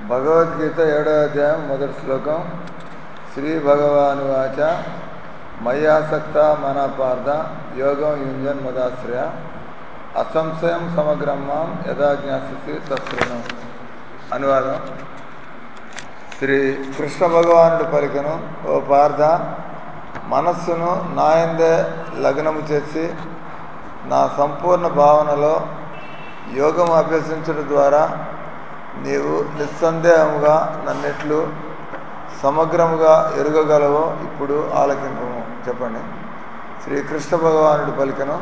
భగవద్గీత ఏడో అధ్యాయం మొదటి శ్లోకం శ్రీ భగవానువాచ మయ్యాసక్త మనపార్థ యోగం యుంజన్ మదాశ్రయ అసంశయం సమగ్రం మాం యథా జ్ఞాసి తత్సృణం అనువాదం శ్రీ కృష్ణ భగవానుడు పలికను ఓ పార్థ మనస్సును నాయందే లగ్నము చేసి నా సంపూర్ణ భావనలో యోగం అభ్యసించడం ద్వారా నీవు నిస్సందేహముగా నన్నెట్లు సమగ్రముగా ఎరుగగలవో ఇప్పుడు ఆలకింపు చెప్పండి శ్రీ కృష్ణ భగవానుడు పలికను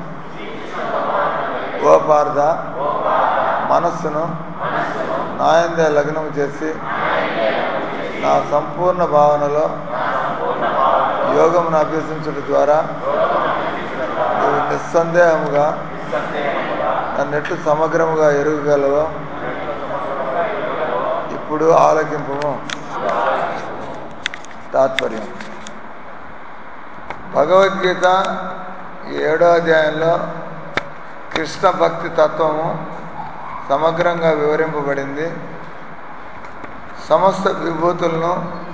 ఓ పార్థ మనస్సును నాయందే లగ్నము చేసి నా సంపూర్ణ భావనలో యోగమును అభ్యసించడం ద్వారా నీవు నిస్సందేహముగా నన్నెట్లు సమగ్రముగా ఎరుగగలవో ఇప్పుడు ఆలకింపు తాత్పర్యం భగవద్గీత ఈ ఏడో అధ్యాయంలో కృష్ణ భక్తి తత్వము సమగ్రంగా వివరింపబడింది సమస్త విభూతులను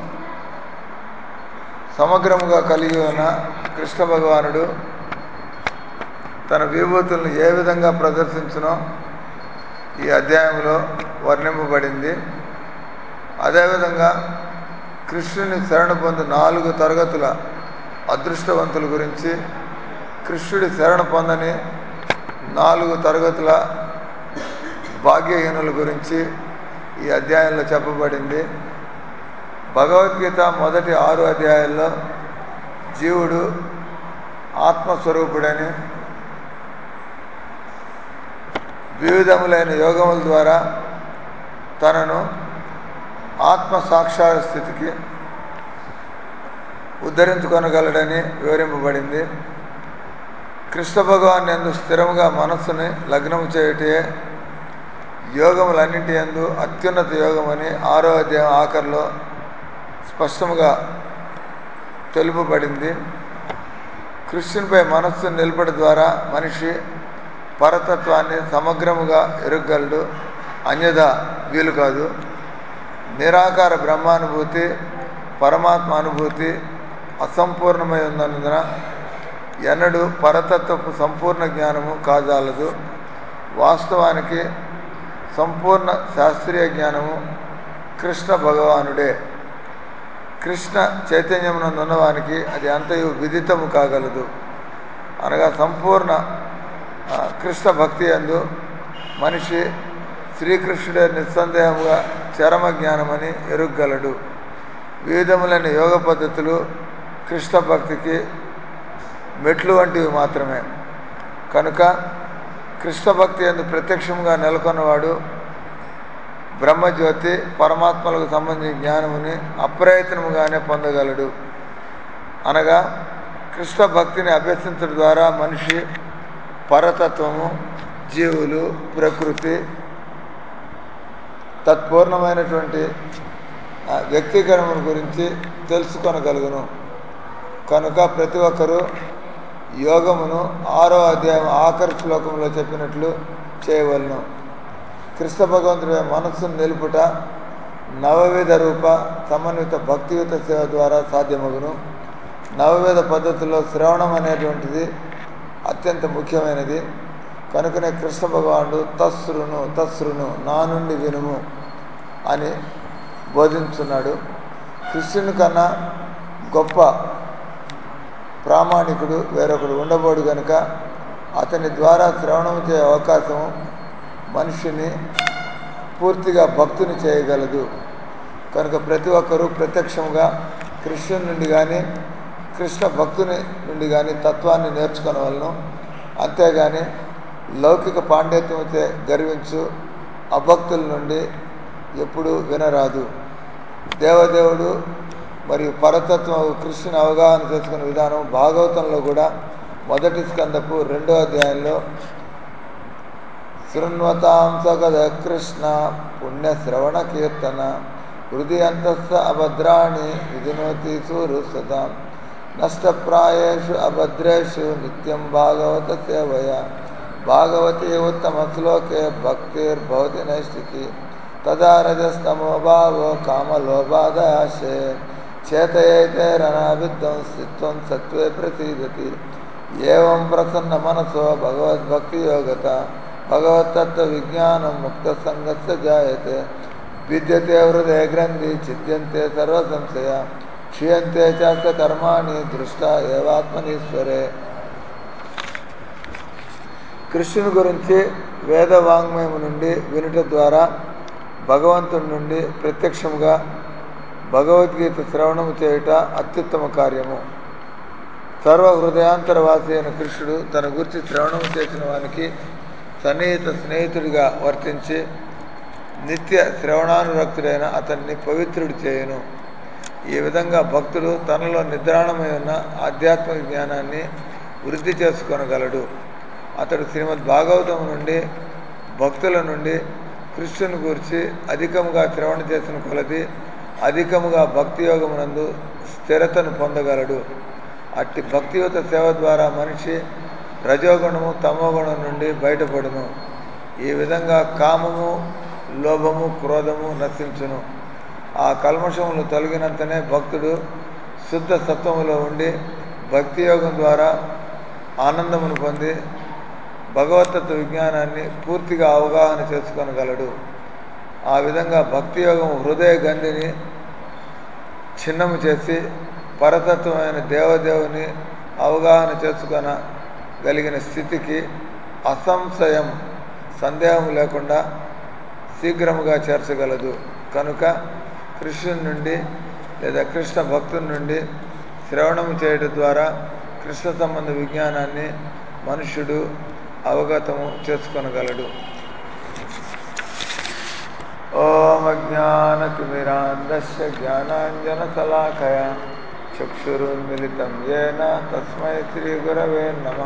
సమగ్రముగా కలిగి ఉన్న కృష్ణ భగవానుడు తన విభూతులను ఏ విధంగా ప్రదర్శించునో ఈ అధ్యాయంలో వర్ణింపబడింది అదేవిధంగా కృష్ణుని శరణ పొంది నాలుగు తరగతుల అదృష్టవంతుల గురించి కృష్ణుడి శరణ పొందని నాలుగు తరగతుల భాగ్యహీనుల గురించి ఈ అధ్యాయంలో చెప్పబడింది భగవద్గీత మొదటి ఆరు అధ్యాయాల్లో జీవుడు ఆత్మస్వరూపుడని వివిధములైన యోగముల ద్వారా తనను ఆత్మ సాక్షార స్థితికి ఉద్ధరించుకొనగలడని వివరింపబడింది కృష్ణ భగవాన్ ఎందు స్థిరముగా మనస్సుని లగ్నము చేయుటే యోగములన్నింటి ఎందు అత్యున్నత యోగమని ఆరో అధ్యాయం ఆఖరిలో స్పష్టముగా తెలుపబడింది కృష్ణునిపై మనస్సును నిలపడం ద్వారా మనిషి పరతత్వాన్ని సమగ్రముగా ఎరుగగలడు అన్యథ వీలు కాదు నిరాకార బ్రహ్మానుభూతి పరమాత్మ అనుభూతి అసంపూర్ణమై ఉన్నందున ఎన్నడూ పరతత్వపు సంపూర్ణ జ్ఞానము కాజాలదు వాస్తవానికి సంపూర్ణ శాస్త్రీయ జ్ఞానము కృష్ణ భగవానుడే కృష్ణ చైతన్యమునందున్నవానికి అది అంతయు విదితము కాగలదు అనగా సంపూర్ణ కృష్ణ భక్తి అందు మనిషి శ్రీకృష్ణుడే నిస్సందేహముగా చరమ జ్ఞానమని ఎరుగగలడు వివిధములైన యోగ పద్ధతులు కృష్ణ భక్తికి మెట్లు వంటివి మాత్రమే కనుక కృష్ణ భక్తి ఎందు ప్రత్యక్షంగా నెలకొన్నవాడు బ్రహ్మజ్యోతి పరమాత్మలకు సంబంధించిన జ్ఞానముని అప్రయత్నముగానే పొందగలడు అనగా కృష్ణ భక్తిని అభ్యసించడం ద్వారా మనిషి పరతత్వము జీవులు ప్రకృతి తత్పూర్ణమైనటువంటి వ్యక్తీకరణ గురించి తెలుసుకొనగలుగును కనుక ప్రతి ఒక్కరూ యోగమును ఆరో అధ్యాయం ఆఖరి శ్లోకంలో చెప్పినట్లు చేయవలను కృష్ణ భగవంతుడి మనస్సును నిలుపుట నవవిధ రూప సమన్విత భక్తియుత సేవ ద్వారా సాధ్యమగును నవవిధ పద్ధతుల్లో శ్రవణం అనేటువంటిది అత్యంత ముఖ్యమైనది కనుకనే కృష్ణ భగవానుడు తస్రును తస్రును నా నుండి వినుము అని బోధించున్నాడు కృష్ణుని కన్నా గొప్ప ప్రామాణికుడు వేరొకడు ఉండబోడు కనుక అతని ద్వారా శ్రవణం చేయ అవకాశం మనిషిని పూర్తిగా భక్తుని చేయగలదు కనుక ప్రతి ఒక్కరూ ప్రత్యక్షంగా కృష్ణుని నుండి కానీ కృష్ణ భక్తుని నుండి కానీ తత్వాన్ని నేర్చుకోవలను అంతేగాని లౌకిక పాండిత్యంతో గర్వించు అభక్తుల నుండి ఎప్పుడు వినరాదు దేవదేవుడు మరియు పరతత్వం కృష్ణుని అవగాహన చేసుకునే విధానం భాగవతంలో కూడా మొదటి స్కందపు రెండో అధ్యాయంలో శృణ్వతాం సగద కృష్ణ పుణ్యశ్రవణ కీర్తన హృదయ అంతస్థ అభద్రాణి విధినోతి సూరుసతాం నష్టప్రాయేషు అభద్రేషు నిత్యం భాగవత సేవయ భాగవతి ఉత్తమ శ్లోకే భక్తిర్భవతి నైష్టికి తదా రజస్తమో భావో కామలోపాదాశే చేతయైతేరనావిద్ధం స్థిత్వం సత్వే ప్రసీదతి ఏం ప్రసన్న మనసో భగవద్భక్తి యోగత భగవత్తత్వ విజ్ఞానం ముక్త సంగస్య జాయతే విద్యతే హృదయ గ్రంథి చిద్యంతే సర్వ సంశయ క్షీయంతే చాస్త కర్మాణి దృష్ట ఏవాత్మనీశ్వరే కృష్ణుని గురించి వేద వాంగ్మయం నుండి వినుట ద్వారా భగవంతుడి నుండి ప్రత్యక్షంగా భగవద్గీత శ్రవణము చేయుట అత్యుత్తమ కార్యము సర్వ హృదయాంతరవాసి అయిన కృష్ణుడు తన గురించి శ్రవణం చేసిన వానికి సన్నిహిత స్నేహితుడిగా వర్తించి నిత్య శ్రవణానురక్తుడైన అతన్ని పవిత్రుడు చేయును ఈ విధంగా భక్తుడు తనలో నిద్రాణమై ఉన్న ఆధ్యాత్మిక జ్ఞానాన్ని వృద్ధి చేసుకొనగలడు అతడు శ్రీమద్ భాగవతం నుండి భక్తుల నుండి కృష్ణుని గురించి అధికముగా శ్రవణ చేసిన కొలది అధికముగా భక్తి యోగమునందు స్థిరతను పొందగలడు అట్టి భక్తియుత సేవ ద్వారా మనిషి రజోగుణము తమోగుణం నుండి బయటపడును ఈ విధంగా కామము లోభము క్రోధము నశించును ఆ కల్మషములు తొలగినంతనే భక్తుడు శుద్ధ సత్వములో ఉండి భక్తి యోగం ద్వారా ఆనందమును పొంది భగవతత్వ విజ్ఞానాన్ని పూర్తిగా అవగాహన చేసుకొనగలడు ఆ విధంగా భక్తి యోగం హృదయ గంధిని చిన్నము చేసి పరతత్వమైన దేవదేవుని అవగాహన చేసుకొనగలిగిన స్థితికి అసంశయం సందేహం లేకుండా శీఘ్రముగా చేర్చగలదు కనుక కృష్ణుని నుండి లేదా కృష్ణ భక్తుని నుండి శ్రవణము చేయడం ద్వారా కృష్ణ సంబంధ విజ్ఞానాన్ని మనుష్యుడు అవగతము చేసుకొనగలడు ఓం అజ్ఞానతిమిరాంధస్య జ్ఞానాంజనశలాకయ చక్షురున్మిలితం ఏన తస్మై శ్రీగురవే నమ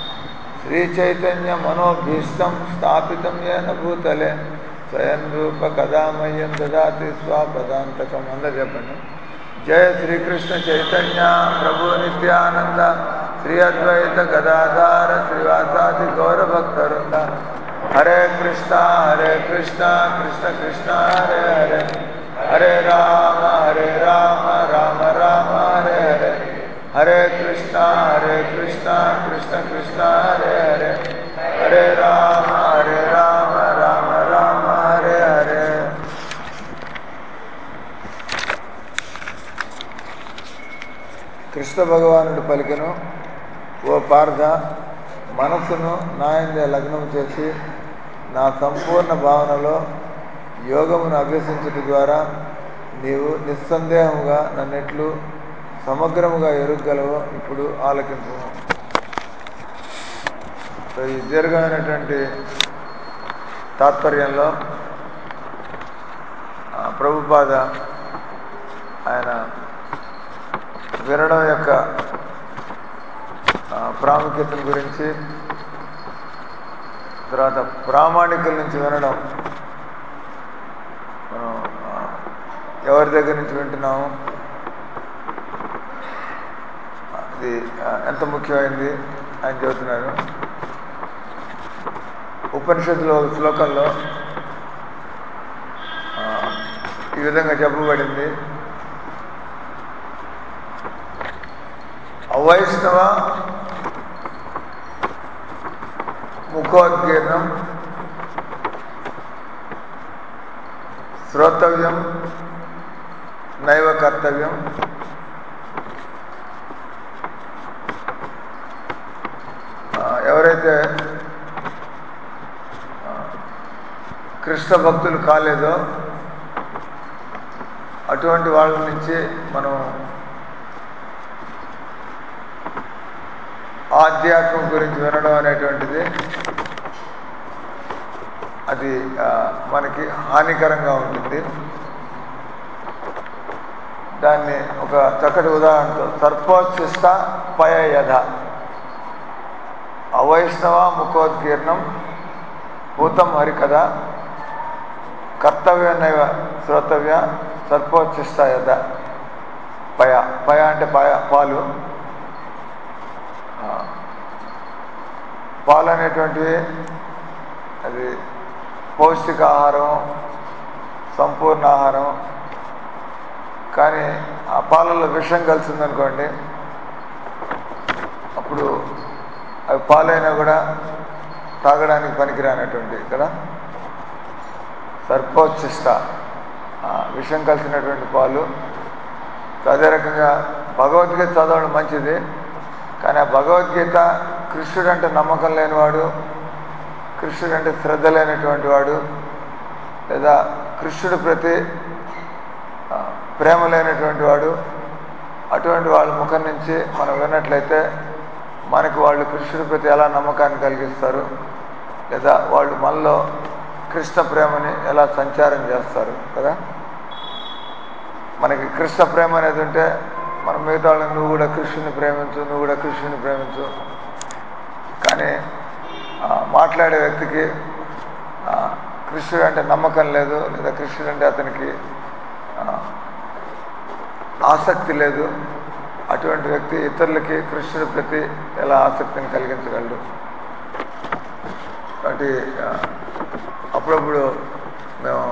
శ్రీచైతన్యమనోభీష్టం స్థాపితం ఏన భూతలే స్వయం రూప కదా మह्యం దదాతి స్వాపదాంతకం అందరు చెప్పండి జయ శ్రీకృష్ణ చైతన్య ప్రభు నిత్యానంద శ్రీ అద్వైత గదాధార శ్రీవాసాది గౌరభక్తరుంద హరే కృష్ణ హరే కృష్ణ కృష్ణ కృష్ణ హరే హరే హరే రామ హరే రామ రామ రామ హరే హరే హరే కృష్ణ హరే కృష్ణ కృష్ణ కృష్ణ హరే హరే హరే రామ హరే రామ రామ రామ హరే హరే కృష్ణ భగవానుడు పలికెను ఓ పార్థ మనస్సును నాయందే లగ్నం చేసి నా సంపూర్ణ భావనలో యోగమును అభ్యసించుట ద్వారా నీవు నిస్సందేహముగా నన్నెట్లు సమగ్రముగా ఎరుగలవో ఇప్పుడు ఆలకించు సో ఈ దీర్ఘమైనటువంటి తాత్పర్యంలో ఆ, ప్రభుపాద ఆయన వినడం యొక్క ఆ, ప్రాముఖ్యతను గురించి తర్వాత ప్రామాణికుల నుంచి వినడం మనం ఆ, ఎవరి దగ్గర నుంచి వింటున్నాము అది ఆ, ఎంత ముఖ్యమైనది ఆయన చెబుతున్నారు ఉపనిషత్తులో ఒక శ్లోకంలో ఆ, ఈ విధంగా చెప్పబడింది అవైష్ణవ ముఖోద్గీర్ణం శ్రోతవ్యం నైవ కర్తవ్యం ఆ, ఎవరైతే ఆ, కృష్ణ భక్తులు కాలేదో అటువంటి వాళ్ళ నుంచి మనం ఆధ్యాత్మం గురించి వినడం అనేటువంటిది అది ఆ, మనకి హానికరంగా ఉంటుంది దాన్ని ఒక చక్కటి ఉదాహరణతో సర్పోత్సిష్ట పయ యథ అవైష్ణవ ముఖోద్గీర్ణం భూతం హరికథ కర్తవ్యనైవ శ్రోతవ్య సర్పోత్సిష్ట యథ పయ పయ అంటే పయ పాలు ఆ, పాలు అనేటువంటివి అది పౌష్టికాహారం సంపూర్ణ ఆహారం కానీ ఆ పాలలో విషం కలిసిందనుకోండి అప్పుడు అవి పాలైనా కూడా తాగడానికి పనికిరానటువంటి కదా సర్పోచ్చిష్ట ఆ విషం కలిసినటువంటి పాలు అదే రకంగా భగవద్గీత చదవడం మంచిది కానీ ఆ భగవద్గీత కృష్ణుడు అంటే నమ్మకం లేనివాడు కృష్ణుడు అంటే శ్రద్ధ లేనటువంటి వాడు లేదా కృష్ణుడి ప్రతి ఆ, ప్రేమ లేనటువంటి వాడు అటువంటి వాళ్ళ ముఖం నుంచి మనం విన్నట్లయితే మనకు వాళ్ళు కృష్ణుడి ప్రతి ఎలా నమ్మకాన్ని కలిగిస్తారు లేదా వాళ్ళు మనలో కృష్ణ ప్రేమని ఎలా సంచారం చేస్తారు కదా మనకి కృష్ణ ప్రేమ అనేది ఉంటే మనం మిగతా వాళ్ళని నువ్వు కూడా కృష్ణుని ప్రేమించు నువ్వు కూడా కృష్ణుని ప్రేమించు కానీ ఆ, మాట్లాడే వ్యక్తికి ఆ, కృష్ణుడు అంటే నమ్మకం లేదు లేదా కృష్ణుడు అంటే అతనికి ఆ, ఆసక్తి లేదు అటువంటి వ్యక్తి ఇతరులకి కృష్ణుడి ప్రతి ఎలా ఆసక్తిని కలిగించగలడు కాబట్టి ఆ, అప్పుడప్పుడు మేము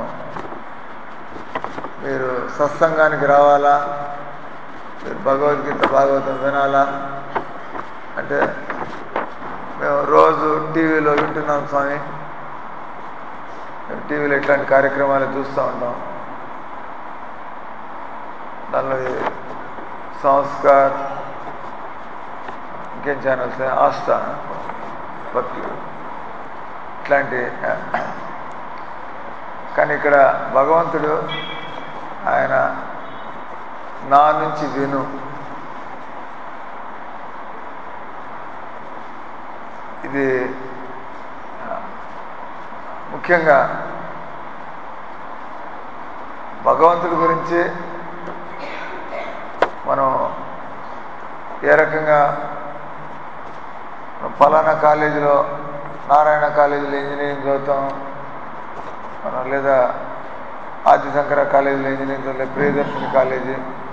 మీరు సత్సంగానికి రావాలా మీరు భగవద్గీత భాగవతం వినాలా అంటే మేము రోజు టీవీలో వింటున్నాం స్వామి మేము టీవీలో ఇట్లాంటి కార్యక్రమాలు చూస్తూ ఉంటాం దానిలో ఈ సంస్కార్ ఇంకేం ఛానల్స్ ఆస్థా భక్తి ఇట్లాంటి కానీ ఇక్కడ భగవంతుడు ఆయన నా నుంచి విను ఇది ఆ, ముఖ్యంగా భగవంతుడి గురించి మనం ఏ రకంగా మనం ఫలానా కాలేజీలో నారాయణ కాలేజీలో ఇంజనీరింగ్ చదువుతాం మనం లేదా ఆదిశంకర కాలేజీలో ఇంజనీరింగ్ చదువుతాం లేదా ప్రియదర్శిని కాలేజీ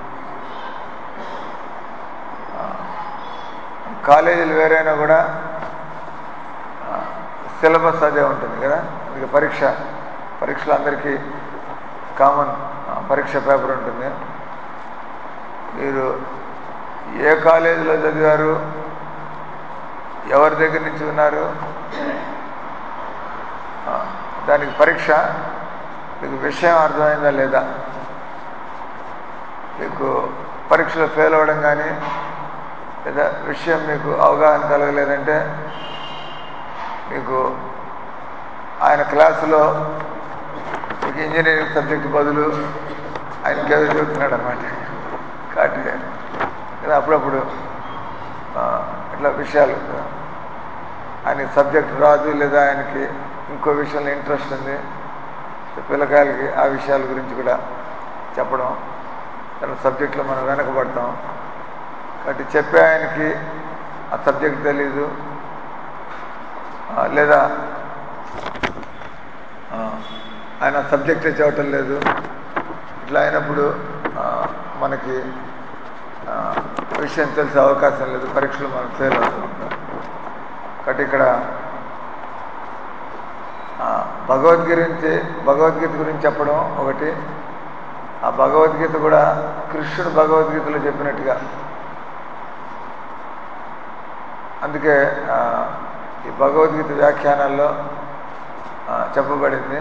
ఆ, కాలేజీలు వేరైనా కూడా ఆ, సిలబస్ అదే ఉంటుంది కదా అందుకే పరీక్ష పరీక్షలు అందరికీ కామన్ ఆ, పరీక్ష పేపర్ ఉంటుంది మీరు ఏ కాలేజీలో చదివారు ఎవరి దగ్గర నుంచి ఉన్నారు ఆ, దానికి పరీక్ష మీకు విషయం అర్థమైందా లేదా మీకు పరీక్షలో ఫెయిల్ అవ్వడం కానీ లేదా విషయం మీకు అవగాహన కలగలేదంటే మీకు ఆయన క్లాసులో మీకు ఇంజనీరింగ్ సబ్జెక్ట్ బదులు ఆయనకి ఏదో చెబుతున్నాడు అనమాట కాబట్టి ఇలా అప్పుడప్పుడు ఆ, ఇట్లా విషయాలు ఆయనకి సబ్జెక్ట్ రాదు లేదా ఆయనకి ఇంకో విషయంలో ఇంట్రెస్ట్ ఉంది సో పిల్లకాయలకి ఆ విషయాల గురించి కూడా చెప్పడం తన సబ్జెక్ట్లో మనం వెనకబడతాం కాబట్టి చెప్పే ఆయనకి ఆ సబ్జెక్ట్ తెలీదు ఆ, లేదా ఆ, ఆయన సబ్జెక్టే చెప్పటం లేదు ఇట్లా అయినప్పుడు ఆ, మనకి ఆ, విషయం తెలిసే అవకాశం లేదు పరీక్షలు మనం ఫెయిల్ అవుతూ ఉంటాం కాబట్టి ఇక్కడ ఆ, భగవద్గీత గురించి భగవద్గీత గురించి చెప్పడం ఒకటి ఆ భగవద్గీత కూడా కృష్ణుడు భగవద్గీతలో చెప్పినట్టుగా అందుకే ఆ, ఈ భగవద్గీత వ్యాఖ్యానాల్లో ఆ, చెప్పబడింది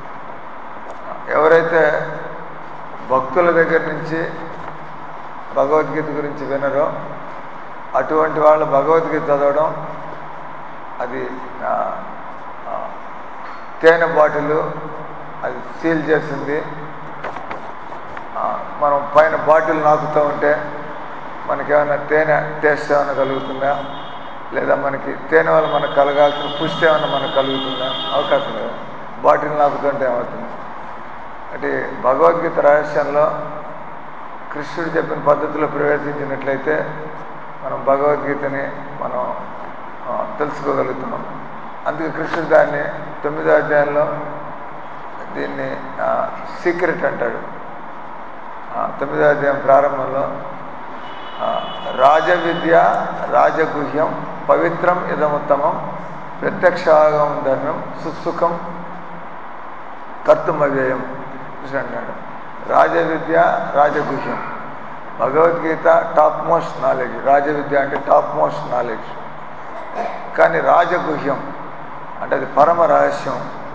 ఎవరైతే భక్తుల దగ్గర నుంచి భగవద్గీత గురించి వినరో అటువంటి వాళ్ళు భగవద్గీత చదవడం అది ఆ, ఆ, తేనె బాటిల్ అది సీల్ చేసింది ఆ, మనం పైన బాటిల్ నాకుతూ ఉంటే మనకేమైనా తేనె టేస్ట్ ఏమైనా కలుగుతుందా లేదా మనకి తేనె వల్ల మనకు కలగాల్సిన పుష్టి ఏమైనా మనకు కలుగుతుందా అవకాశం లేదు బాటిల్ నాకుతుంటే ఏమవుతుంది అంటే భగవద్గీత రహస్యంలో కృష్ణుడు చెప్పిన పద్ధతిలో ప్రవేశించినట్లయితే మనం భగవద్గీతని మనం ఆ, తెలుసుకోగలుగుతున్నాం అందుకే కృష్ణుడు దాన్ని తొమ్మిదో అధ్యాయంలో దీన్ని సీక్రెట్ అంటాడు ఆ, తొమ్మిదో అధ్యాయం ప్రారంభంలో ఆ, రాజవిద్య రాజగుహ్యం పవిత్రం ఇదముత్తమం ప్రత్యక్షాగం ధర్మం సుసుఖం కర్తుమవ్యయం కృష్ణ అంటున్నాడు రాజ విద్య రాజగుహ్యం భగవద్గీత టాప్ మోస్ట్ నాలెడ్జ్ రాజ విద్య అంటే టాప్ మోస్ట్ నాలెడ్జ్ కానీ రాజగుహ్యం అంటే అది పరమ రహస్యం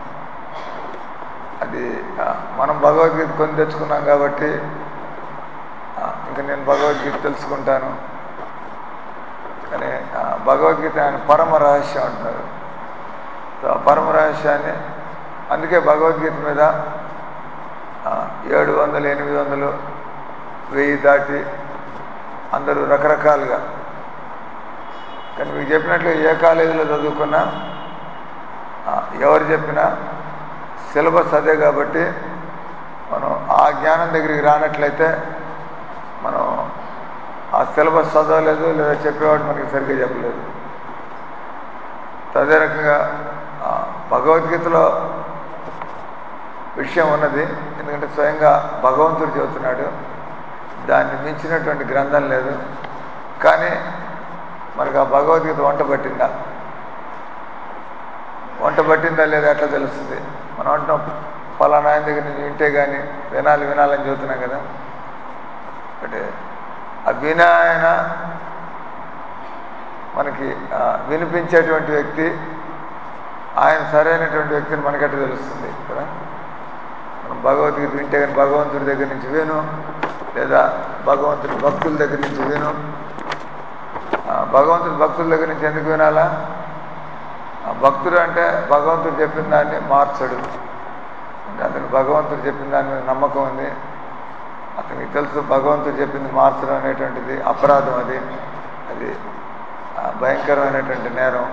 అది ఆ, మనం భగవద్గీత కొని తెచ్చుకున్నాం కాబట్టి ఆ, ఇంకా నేను భగవద్గీత తెలుసుకుంటాను కానీ ఆ, భగవద్గీత ఆయన పరమ రహస్యం అంటారు సో ఆ పరమ రహస్యాన్ని అందుకే భగవద్గీత మీద ఆ, ఏడు వందలు ఎనిమిది వందలు వెయ్యి దాటి అందరూ రకరకాలుగా కానీ మీకు చెప్పినట్లు ఏ కాలేజీలో చదువుకున్నా ఆ, ఎవరు చెప్పినా సిలబస్ అదే కాబట్టి మనం ఆ జ్ఞానం దగ్గరికి రానట్లయితే మనం ఆ సిలబస్ చదవలేదు లేదా చెప్పేవాడు మనకి సరిగ్గా చెప్పలేదు అదే రకంగా ఆ, భగవద్గీతలో విషయం ఉన్నది ఎందుకంటే స్వయంగా భగవంతుడు చెబుతున్నాడు దాన్ని మించినటువంటి గ్రంథం లేదు కానీ మనకు ఆ భగవద్గీత వంట పట్టిందా వంట పట్టిందా లేదా ఎట్లా తెలుస్తుంది మనం అంటున్నాం పలానా ఆయన దగ్గర నుంచి వింటే కానీ వినాలి వినాలని చెబుతున్నాం కదా అంటే ఆ వినాయన మనకి ఆ, వినిపించేటువంటి వ్యక్తి ఆయన సరైనటువంటి వ్యక్తిని మనకెట్లా తెలుస్తుంది కదా మనం భగవద్గీత వింటే కానీ భగవంతుడి దగ్గర నుంచి విను లేదా భగవంతుడి భక్తుల దగ్గర నుంచి విను ఆ, భగవంతుడి భక్తుల దగ్గర నుంచి ఎందుకు వినాలా ఆ భక్తుడు అంటే భగవంతుడు చెప్పిన దాన్ని మార్చడు అంటే అతను భగవంతుడు చెప్పిన దాని మీద నమ్మకం ఉంది అతనికి తెలుసు భగవంతుడు చెప్పింది మార్చడం అనేటువంటిది అపరాధం అది అది ఆ, భయంకరమైనటువంటి నేరం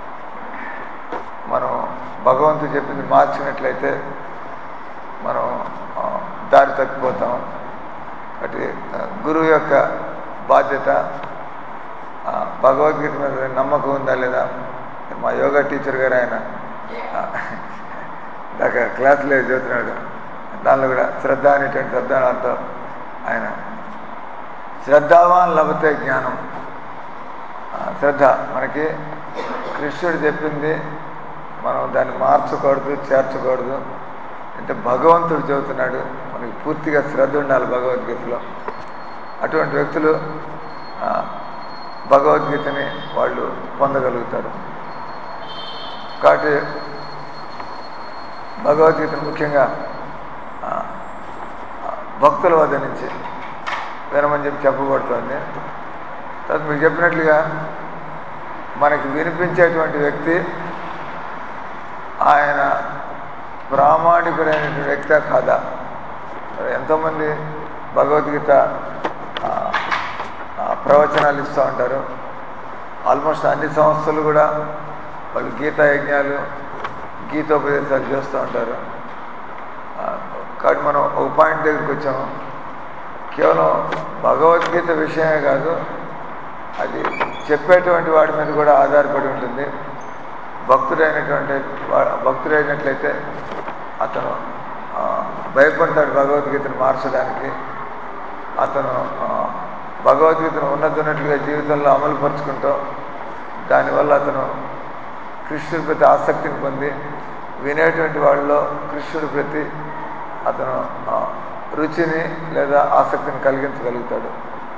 మనం భగవంతుడు చెప్పింది మార్చినట్లయితే మనం ఆ, దారి తప్పిపోతాం కాబట్టి ఆ, గురువు యొక్క బాధ్యత ఆ, భగవద్గీత మీద నమ్మకం ఉందా లేదా మా యోగా టీచర్ గారు ఆయన ఆ, ఇందాక క్లాసులో చదువుతున్నాడు దానిలో కూడా శ్రద్ధ అనేటువంటి శబ్దాలతో ఆయన శ్రద్ధావాన్ లభతే జ్ఞానం ఆ, శ్రద్ధ మనకి కృష్ణుడు చెప్పింది మనం దాన్ని మార్చకూడదు చేర్చకూడదు అంటే భగవంతుడు చెబుతున్నాడు మనకి పూర్తిగా శ్రద్ధ ఉండాలి భగవద్గీతలో అటువంటి వ్యక్తులు ఆ, భగవద్గీతని వాళ్ళు పొందగలుగుతారు కాబట్టి భగవద్గీతను ముఖ్యంగా ఆ, ఆ, భక్తుల వద్ద నుంచి వినమని చెప్పి చెప్పబడుతోంది తర్వాత మీకు చెప్పినట్లుగా మనకి వినిపించేటువంటి వ్యక్తి ఆయన ప్రామాణికుడైనటువంటి వ్యక్తే కాదా మరి ఎంతోమంది భగవద్గీత ఆ, ఆ, ప్రవచనాలు ఇస్తూ ఉంటారు ఆల్మోస్ట్ అన్ని సంస్థలు కూడా వాళ్ళు గీతా యజ్ఞాలు గీతోపదేశాలు చేస్తూ ఉంటారు ఆ, కాబట్టి మనం ఒక పాయింట్ దగ్గరికి వచ్చాము కేవలం భగవద్గీత విషయమే కాదు అది చెప్పేటువంటి వాడి మీద కూడా ఆధారపడి ఉంటుంది భక్తుడైనటువంటి వా- భక్తుడైనట్లయితే అతను ఆ, భయపడతాడు భగవద్గీతను మార్చడానికి అతను ఆ, భగవద్గీతను ఉన్నతున్నట్లుగా జీవితంలో అమలు పరుచుకుంటూ దానివల్ల అతను కృష్ణుడి ప్రతి ఆసక్తిని పొంది వినేటువంటి వాళ్ళలో కృష్ణుడి ప్రతి అతను ఆ, రుచిని లేదా ఆసక్తిని కలిగించగలుగుతాడు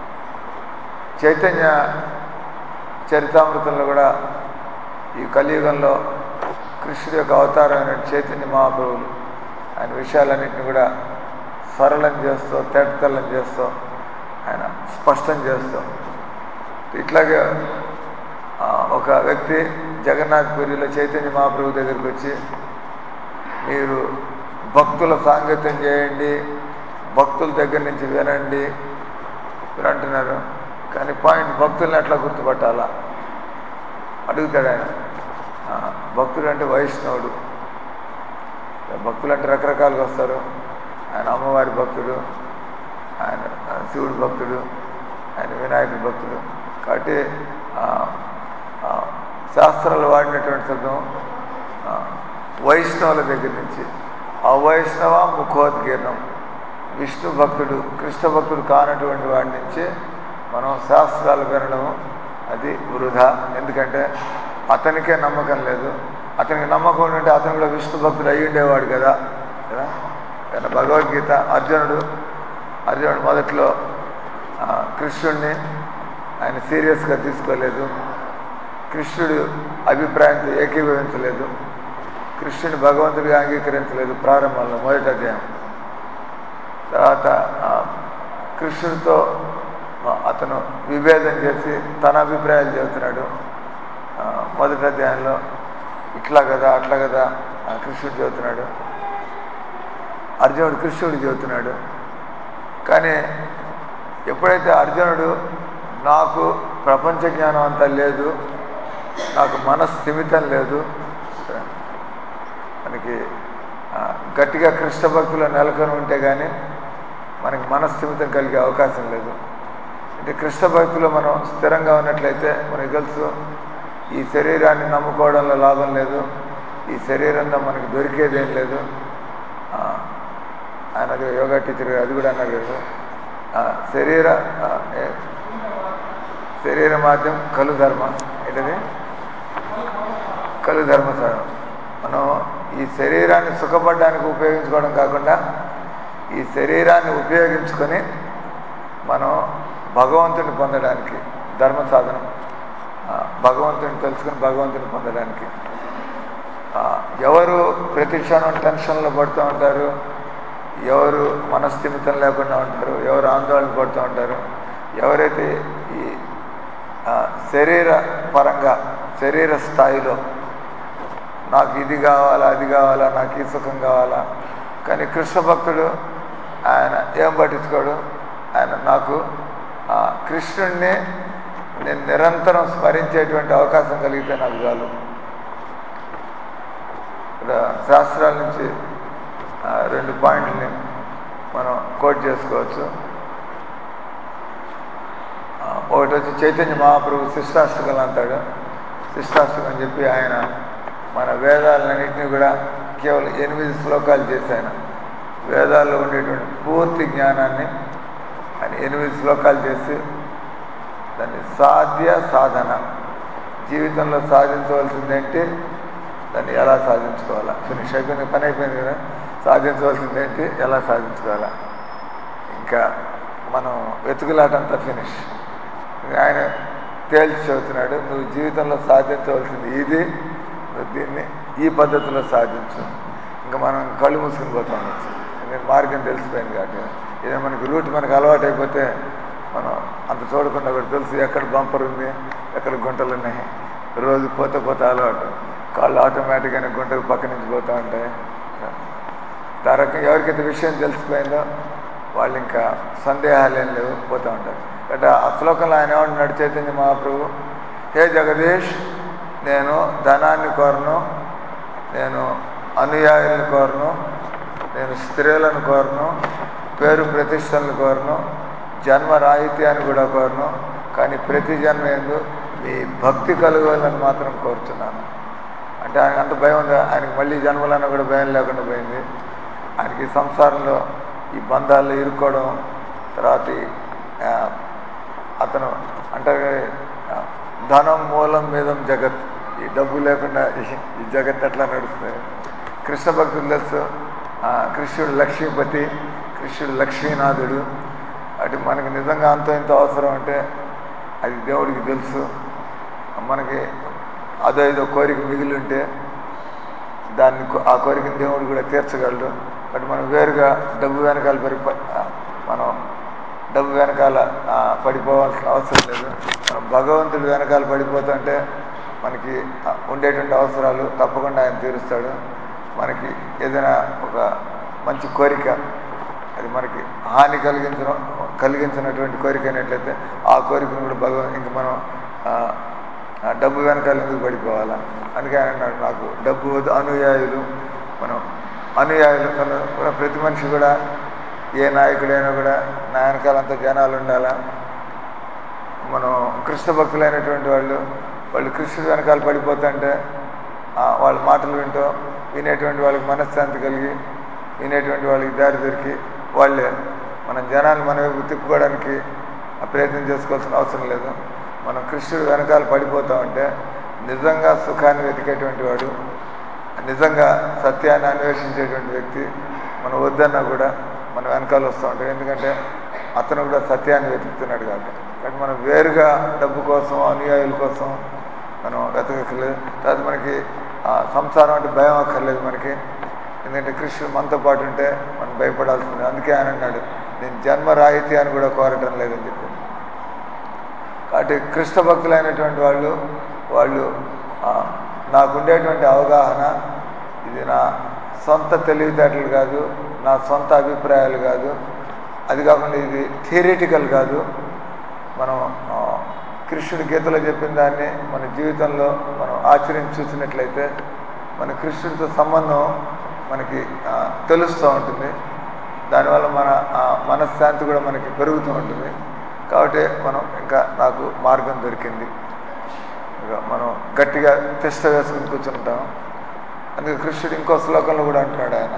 చైతన్య చరితామృతంలో కూడా ఈ కలియుగంలో కృష్ణుడి యొక్క అవతారమైన చైతన్య మహాప్రభులు ఆయన విషయాలన్నింటినీ కూడా సరళం చేస్తూ తేటతెల్లం చేస్తూ ఆయన స్పష్టం చేస్తూ ఇట్లాగే ఆ, ఒక వ్యక్తి జగన్నాథ్ పురిలో చైతన్య మహాప్రభు దగ్గరికి వచ్చి మీరు భక్తుల సాంగత్యం చేయండి భక్తుల దగ్గర నుంచి వినండి మీరు అంటున్నారు కానీ పాయింట్ భక్తుల్ని ఎట్లా గుర్తుపట్టాలా అడుగుతాడు ఆయన ఆ, భక్తుడు అంటే వైష్ణవుడు భక్తులు అంటే రకరకాలుగా వస్తారు ఆయన అమ్మవారి భక్తుడు ఆయన ఆ, శివుడు భక్తుడు ఆయన వినాయకుడి భక్తుడు కాబట్టి ఆ, ఆ, శాస్త్రాలు వాడినటువంటి శబ్దం ఆ, వైష్ణవుల దగ్గర నుంచి అవైష్ణవ ముఖోద్గీర్ణం విష్ణు భక్తుడు కృష్ణ భక్తుడు కానటువంటి వాడి నుంచి మనం శాస్త్రాలు వినడం అది వృధా ఎందుకంటే అతనికే నమ్మకం లేదు అతనికి నమ్మకం ఉంటే అతను కూడా విష్ణు భక్తుడు అయి ఉండేవాడు కదా కదా కానీ భగవద్గీత అర్జునుడు అర్జునుడు మొదట్లో ఆ, కృష్ణుడిని ఆయన సీరియస్గా తీసుకోలేదు కృష్ణుడు అభిప్రాయంతో ఏకీభవించలేదు కృష్ణుని భగవంతుడిగా అంగీకరించలేదు ప్రారంభంలో మొదటి అధ్యాయం తర్వాత ఆ, కృష్ణుడితో ఆ, అతను విభేదం చేసి తన అభిప్రాయాలు చెబుతున్నాడు ఆ, మొదటి అధ్యాయంలో ఇట్లా కదా అట్లా కదా ఆ, కృష్ణుడు చెబుతున్నాడు అర్జునుడు కృష్ణుడు చెబుతున్నాడు కానీ ఎప్పుడైతే అర్జునుడు నాకు ప్రపంచ జ్ఞానం అంతా లేదు నాకు మనస్థిమితం లేదు మనకి ఆ, గట్టిగా కృష్ణ భక్తులు నెలకొని ఉంటే కానీ మనకి మనస్థిమితం కలిగే అవకాశం లేదు అంటే కృష్ణ భక్తిలో మనం స్థిరంగా ఉన్నట్లయితే మనకు తెలుసు ఈ శరీరాన్ని నమ్ముకోవడంలో లాభం లేదు ఈ శరీరంలో మనకి దొరికేదేం లేదు ఆ, ఆయన అది యోగా టీచర్ అది కూడా అన్నారు కదా ఆ, శరీర ఆ, ఏ- శరీర మాధ్యం కలు ధర్మ ఏంటది కలు ధర్మ సారం మనం ఈ శరీరాన్ని సుఖపడడానికి ఉపయోగించుకోవడం కాకుండా ఈ శరీరాన్ని ఉపయోగించుకొని మనం భగవంతుని పొందడానికి ధర్మ సాధనం ఆ, భగవంతుని తెలుసుకుని భగవంతుని పొందడానికి ఆ, ఎవరు ప్రతి క్షణం టెన్షన్లో పడుతూ ఉంటారు ఎవరు మనస్థిమితం లేకుండా ఉంటారు ఎవరు ఆందోళన పడుతూ ఉంటారు ఎవరైతే ఈ ఆ, శరీర పరంగా శరీర స్థాయిలో నాకు ఇది కావాలా అది కావాలా నాకు ఈ సుఖం కావాలా కానీ కృష్ణ భక్తుడు ఆయన ఏం పట్టించుకోడు ఆయన నాకు ఆ కృష్ణుడిని నేను నిరంతరం స్మరించేటువంటి అవకాశం కలిగితే నాకు చాలు ఇక్కడ శాస్త్రాల నుంచి ఆ, రెండు పాయింట్లని మనం కోట్ చేసుకోవచ్చు ఆ, ఒకటి వచ్చి చైతన్య మహాప్రభు శిష్టాష్టకం అంటాడు శిష్టాష్టకం అని చెప్పి ఆయన మన వేదాలన్నింటినీ కూడా కేవలం ఎనిమిది శ్లోకాలు చేసి ఆయన వేదాల్లో ఉండేటువంటి పూర్తి జ్ఞానాన్ని ఆయన ఎనిమిది శ్లోకాలు చేసి దాన్ని సాధ్య సాధన జీవితంలో సాధించవలసిందేంటి దాన్ని ఎలా సాధించుకోవాలా ఫినిష్ అయిపోయింది పని అయిపోయింది కదా సాధించవలసిందేంటి ఎలా సాధించుకోవాలా ఇంకా మనం వెతుకులాటంతా ఫినిష్ ఆయన తేల్చి చెబుతున్నాడు నువ్వు జీవితంలో సాధించవలసింది ఇది నువ్వు దీన్ని ఈ పద్ధతిలో సాధించు ఇంకా మనం కళ్ళు మూసుకుని పోతా ఉండొచ్చు నేను మార్గం తెలిసిపోయింది కాబట్టి ఇదే మనకి రూట్ మనకు అలవాటు అయిపోతే మనం అంత చూడకుండా కూడా తెలుసు ఎక్కడ బంపర్ ఉంది ఎక్కడ గుంటలు ఉన్నాయి రోజు పోతే పోతే అలవాటు కాళ్ళు ఆటోమేటిక్గానే గుంటలు పక్క నుంచి పోతూ ఉంటాయి ఆ రకంగా ఎవరికైతే విషయం తెలిసిపోయిందో వాళ్ళు ఇంకా సందేహాలు ఏం లేవు పోతూ ఉంటారు బట్ ఆ శ్లోకంలో ఆయన ఏమంటున్నాడు చైతన్య మహాప్రభు హే జగదీష్ నేను ధనాన్ని కోరను నేను అనుయాయులను కోరను నేను స్త్రీలను కోరను పేరు ప్రతిష్టలను కోరను జన్మ రాహిత్యాన్ని కూడా కోరను కానీ ప్రతి జన్మ ఎందు మీ భక్తి కలగాలని మాత్రం కోరుతున్నాను అంటే ఆయనకు అంత భయం ఉంది ఆయనకి మళ్ళీ జన్మలన్నా కూడా భయం లేకుండా పోయింది ఆయనకి ఈ సంసారంలో ఈ బంధాల్లో ఇరుక్కోవడం తర్వాత ఈ, ఆ, అతను అంటారు కదా, ఆ, ధనం మూలం మీదం జగత్ ఈ డబ్బు లేకుండా ఈ- ఈ జగత్ ఎట్లా నడుస్తుంది కృష్ణ భక్తులు తెలుసు ఆ, కృష్ణుడు లక్ష్మీపతి కృష్ణుడు లక్ష్మీనాథుడు అటు మనకి నిజంగా అంత ఇంత అవసరం అంటే అది దేవుడికి తెలుసు మనకి అదో ఏదో కోరిక మిగిలి ఉంటే దాన్ని కో- ఆ కోరికని దేవుడు కూడా తీర్చగలడు బట్ మనం వేరుగా డబ్బు వెనకాల పడి మనం డబ్బు వెనకాల ఆ, పడిపోవాల్సిన అవసరం లేదు మనం భగవంతుడి వెనకాల పడిపోతుంటే మనకి ఆ, ఉండేటువంటి అవసరాలు తప్పకుండా ఆయన తీరుస్తాడు మనకి ఏదైనా ఒక మంచి కోరిక అది మనకి హాని కలిగించడం కలిగించినటువంటి కోరిక అయినట్లయితే ఆ కోరికను కూడా భగవంతు ఇంక మనం ఆ, ఆ డబ్బు వెనకాల ఎందుకు పడిపోవాలా అందుకే ఆయన అన్నాడు నాకు డబ్బు వద్దు అనుయాయులు మనం అనుయాయులు మన- మన ప్రతి మనిషి కూడా ఏ నాయకుడైనా కూడా నా వెనకాలంతా జనాలు ఉండాలా మనం కృష్ణ భక్తులైనటువంటి వాళ్ళు వాళ్ళు కృష్ణుడు వెనకాల పడిపోతుంటే ఆ, వాళ్ళ మాటలు వింటూ వినేటువంటి వాళ్ళకి మనశ్శాంతి కలిగి వినేటువంటి వాళ్ళకి దారి దొరికి వాళ్ళే మనం జనాలు మన వైపు తిప్పుకోవడానికి ఆ ప్రయత్నం చేసుకోవాల్సిన అవసరం లేదు మనం కృష్ణుడు వెనకాల పడిపోతా ఉంటే నిజంగా సుఖాన్ని వెతికేటువంటి వాడు నిజంగా సత్యాన్ని అన్వేషించేటువంటి వ్యక్తి మనం వద్దన్నా కూడా మన వెనకాల వస్తూ ఉంటాం ఎందుకంటే అతను కూడా సత్యాన్ని వెతుకుతున్నాడు కాబట్టి కాబట్టి మనం వేరుగా డబ్బు కోసం అనుయాయుల కోసం మనం వెతకక్కర్లేదు తర్వాత మనకి ఆ సంసారం అంటే భయం అక్కర్లేదు మనకి ఎందుకంటే కృష్ణుడు మనతో పాటు ఉంటే మనం భయపడాల్సింది అందుకే ఆయన అన్నాడు నేను జన్మ రాయితీ అని కూడా కోరటం లేదని చెప్పి కాబట్టి కృష్ణ భక్తులైనటువంటి వాళ్ళు వాళ్ళు ఆ, నాకుండేటువంటి అవగాహన ఇది నా సొంత తెలివితేటలు కాదు నా సొంత అభిప్రాయాలు కాదు అది కాకుండా ఇది థియరిటికల్ కాదు మనం ఆ, కృష్ణుడి గీతలో చెప్పిన దాన్ని మన జీవితంలో మనం ఆచరించి చూసినట్లయితే మన కృష్ణుడితో సంబంధం మనకి ఆ, తెలుస్తూ ఉంటుంది దానివల్ల మన ఆ, మనశ్శాంతి కూడా మనకి పెరుగుతూ ఉంటుంది కాబట్టి మనం ఇంకా నాకు మార్గం దొరికింది ఇక మనం గట్టిగా తిష్ట వేసుకుని కూర్చుంటాం అందుకే కృష్ణుడు ఇంకో శ్లోకంలో కూడా అంటున్నాడు ఆయన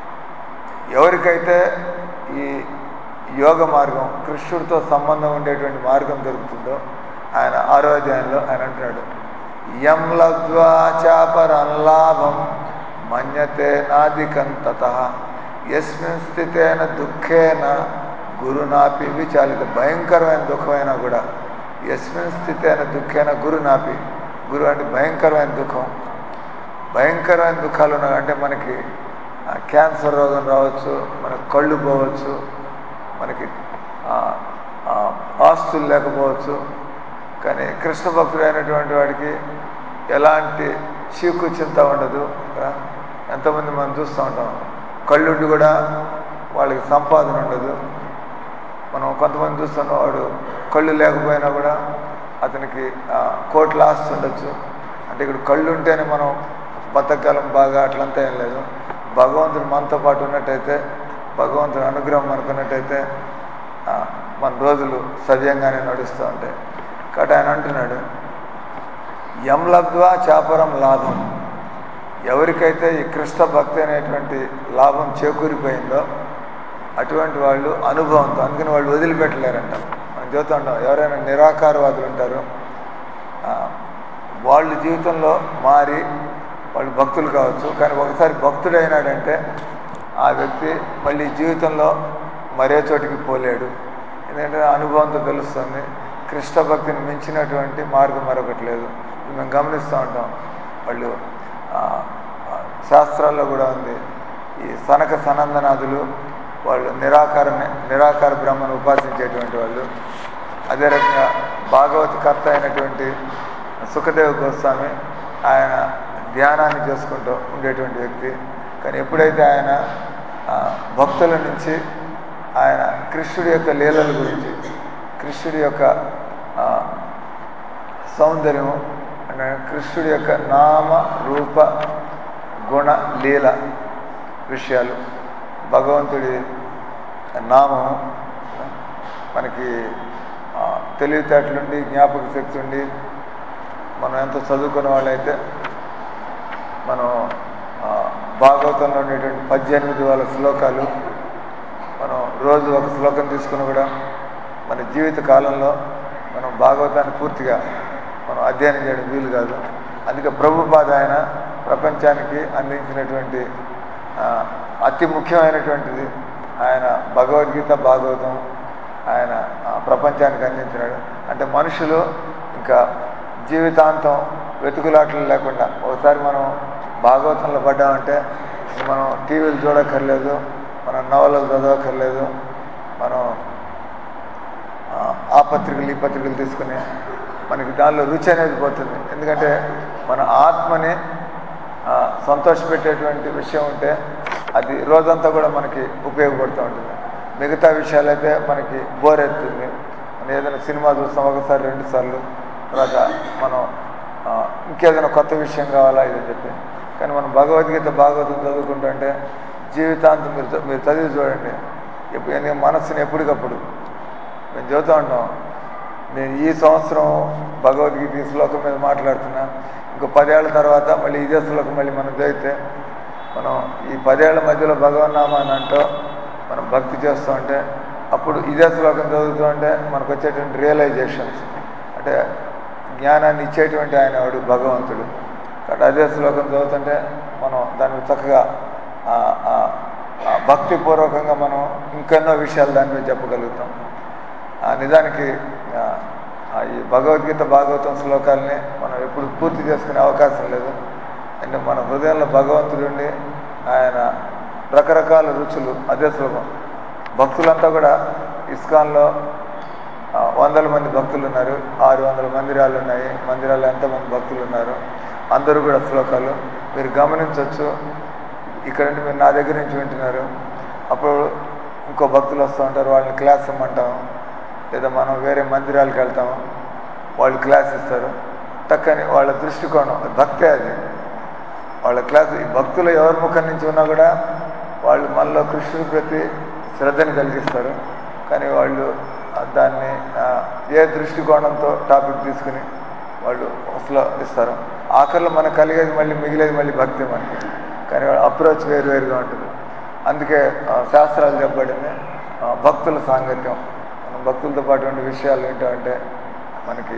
ఎవరికైతే ఈ యోగ మార్గం కృష్ణుడితో సంబంధం ఉండేటువంటి మార్గం దొరుకుతుందో ఆయన ఆరో అధ్యాయంలో ఆయన అంటున్నాడు యం లబ్ధ్వా చాపరం లాభం మన్యతే నాదికం తత ఎస్మిన్ స్థితేన దుఃఖేన గురునాపి విచాలిత భయంకరమైన దుఃఖమైనా కూడా ఎస్మిన్ స్థితేన దుఃఖేన గురునాపి గురు అంటే భయంకరమైన దుఃఖం భయంకరమైన దుఃఖాలు ఉన్నాయి అంటే మనకి ఆ, క్యాన్సర్ రోగం రావచ్చు మనకు కళ్ళు పోవచ్చు మనకి ఆ, ఆ, ఆస్తులు లేకపోవచ్చు కానీ కృష్ణ భక్తుడు అయినటువంటి వాడికి ఎలాంటి చీకు చింత ఉండదు కదా? ఎంతమంది మనం చూస్తూ ఉంటాం కళ్ళుండి కూడా వాళ్ళకి సంపాదన ఉండదు మనం కొంతమంది చూస్తున్నాం వాడు కళ్ళు లేకపోయినా కూడా అతనికి ఆ, కోట్ల ఆస్తి ఉండొచ్చు అంటే ఇక్కడ కళ్ళు ఉంటేనే మనం బతకాలం బాగా అట్లంతా ఏం లేదు భగవంతుడు మనతో పాటు ఉన్నట్టయితే భగవంతుడు అనుగ్రహం అనుకున్నట్టయితే ఆ, మన రోజులు సవ్యంగానే నడుస్తూ ఉంటాయి కాబట్టి ఆయన అంటున్నాడు యం లబ్ధ్వా చాపరం లాభం ఎవరికైతే ఈ కృష్ణ భక్తి అనేటువంటి లాభం చేకూరిపోయిందో అటువంటి వాళ్ళు అనుభవంతో అందుకని వాళ్ళు వదిలిపెట్టలేరంట మనం చూస్తూ ఉంటాం ఎవరైనా నిరాకారవాదులు ఉంటారు ఆ, వాళ్ళు జీవితంలో మారి వాళ్ళు భక్తులు కావచ్చు కానీ ఒకసారి భక్తుడైనాడంటే ఆ వ్యక్తి మళ్ళీ జీవితంలో మరే చోటికి పోలేడు ఎందుకంటే అనుభవంతో తెలుస్తుంది కృష్ణ భక్తిని మించినటువంటి మార్గం మరొకటి లేదు ఇది మేము గమనిస్తూ ఉంటాం వాళ్ళు ఆ, ఆ, శాస్త్రాల్లో కూడా ఉంది ఈ సనక సనందనాథులు వాళ్ళు నిరాకారమే నిరాకార బ్రహ్మను ఉపాసించేటువంటి వాళ్ళు అదే రకంగా భాగవత కర్త అయినటువంటి సుఖదేవ గోస్వామి ఆయన ధ్యానాన్ని చేసుకుంటూ ఉండేటువంటి వ్యక్తి కానీ ఎప్పుడైతే ఆయన ఆ, భక్తుల నుంచి ఆయన కృష్ణుడి యొక్క లీలల గురించి కృష్ణుడి యొక్క ఆ, సౌందర్యం అంటే కృష్ణుడి యొక్క నామ రూప గుణ లీల విషయాలు భగవంతుడి నామం మనకి ఆ, తెలివితేటలుండి జ్ఞాపక శక్తి ఉండి మనం ఎంత చదువుకున్న వాళ్ళైతే మనం ఆ, భాగవతంలో ఉండేటువంటి పద్దెనిమిది వాళ్ళ శ్లోకాలు మనం రోజు ఒక శ్లోకం తీసుకుని కూడా మన జీవిత కాలంలో మనం భాగవతాన్ని పూర్తిగా మనం అధ్యయనం చేయడం వీలు కాదు అందుకే ప్రభుపాద ఆయన ప్రపంచానికి అందించినటువంటి ఆ, అతి ముఖ్యమైనటువంటిది ఆయన భగవద్గీత భాగవతం ఆయన ఆ, ప్రపంచానికి అందించినాడు అంటే మనుషులు ఇంకా జీవితాంతం వెతుకులాటలు లేకుండా ఒకసారి మనం భాగవతంలో పడ్డామంటే ఇంక మనం టీవీలు చూడక్కర్లేదు మనం నవలలు చదవక్కర్లేదు మనం ఆ, ఆ పత్రికలు ఈ పత్రికలు తీసుకుని మనకి దానిలో రుచి అనేది పోతుంది ఎందుకంటే మన ఆత్మని ఆ, సంతోషపెట్టేటువంటి విషయం ఉంటే అది రోజంతా కూడా మనకి ఉపయోగపడుతూ ఉంటుంది మిగతా విషయాలైతే మనకి బోర్ ఎత్తుంది మనం ఏదైనా సినిమా చూస్తాం ఒకసారి రెండు సార్లు తర్వాత మనం ఆ, ఇంకేదైనా కొత్త విషయం కావాలా ఇదని చెప్పి కానీ మనం భగవద్గీత భాగవతం చదువుకుంటుంటే జీవితాంతం మీరు చ- మీరు చదివి చూడండి ఎప్పుడు ఎందుకంటే మనస్సుని ఎప్పటికప్పుడు మేము చదువుతూ ఉంటాం నేను ఈ సంవత్సరం భగవద్గీత ఈ శ్లోకం మీద మాట్లాడుతున్నా ఇంకో పదేళ్ల తర్వాత మళ్ళీ ఇదే శ్లోకం మళ్ళీ మనం చదివితే మనం ఈ పదేళ్ల మధ్యలో భగవన్నామాన్ని అంటూ మనం భక్తి చేస్తూ ఉంటే అప్పుడు ఇదే శ్లోకం చదువుతూ ఉంటే మనకు వచ్చేటువంటి రియలైజేషన్స్ అంటే జ్ఞానాన్ని ఇచ్చేటువంటి ఆయన వాడు భగవంతుడు కాబట్టి అదే శ్లోకం చదువుతుంటే మనం దాన్ని చక్కగా ఆ- ఆ- ఆ భక్తిపూర్వకంగా మనం ఇంకెన్నో విషయాలు దాని మీద చెప్పగలుగుతాం ఆ, నిజానికి ఆ, ఆ, ఈ భగవద్గీత భాగవతం శ్లోకాలని మనం ఎప్పుడు పూర్తి చేసుకునే అవకాశం లేదు అంటే మన హృదయంలో భగవంతుడుండి ఆయన రకరకాల రుచులు అదే శ్లోకం భక్తులంతా కూడా ఇస్కాన్లో ఆ, వందల మంది భక్తులు ఉన్నారు ఆరు వందల మందిరాలు ఉన్నాయి మందిరాల్లో ఎంతమంది భక్తులు ఉన్నారు అందరూ కూడా శ్లోకాలు మీరు గమనించవచ్చు ఇక్కడ నుండి మీరు నా దగ్గర నుంచి వింటున్నారు అప్పుడు ఇంకో భక్తులు వస్తూ ఉంటారు వాళ్ళని క్లాస్ ఇమ్మంటాం లేదా మనం వేరే మందిరాలకు వెళ్తాం వాళ్ళు క్లాస్ ఇస్తారు టక్కని వాళ్ళ దృష్టికోణం అది భక్తే అది వాళ్ళ క్లాస్ ఈ భక్తులు ఎవరి ముఖం నుంచి ఉన్నా కూడా వాళ్ళు మనలో కృష్ణుడి ప్రతి శ్రద్ధని కలిగిస్తారు కానీ వాళ్ళు ఆ, దాన్ని ఆ, ఏ దృష్టికోణంతో టాపిక్ తీసుకుని వాళ్ళు అసలు ఇస్తారు ఆఖరిలో మనకు కలిగేది మళ్ళీ మిగిలేది మళ్ళీ భక్తి మనకి కానీ వాళ్ళ అప్రోచ్ వేరు వేరుగా ఉంటుంది అందుకే ఆ, శాస్త్రాలు చెప్పబడింది ఆ, భక్తుల సాంగత్యం మనం భక్తులతో పాటు ఉండే విషయాలు ఏంటంటే మనకి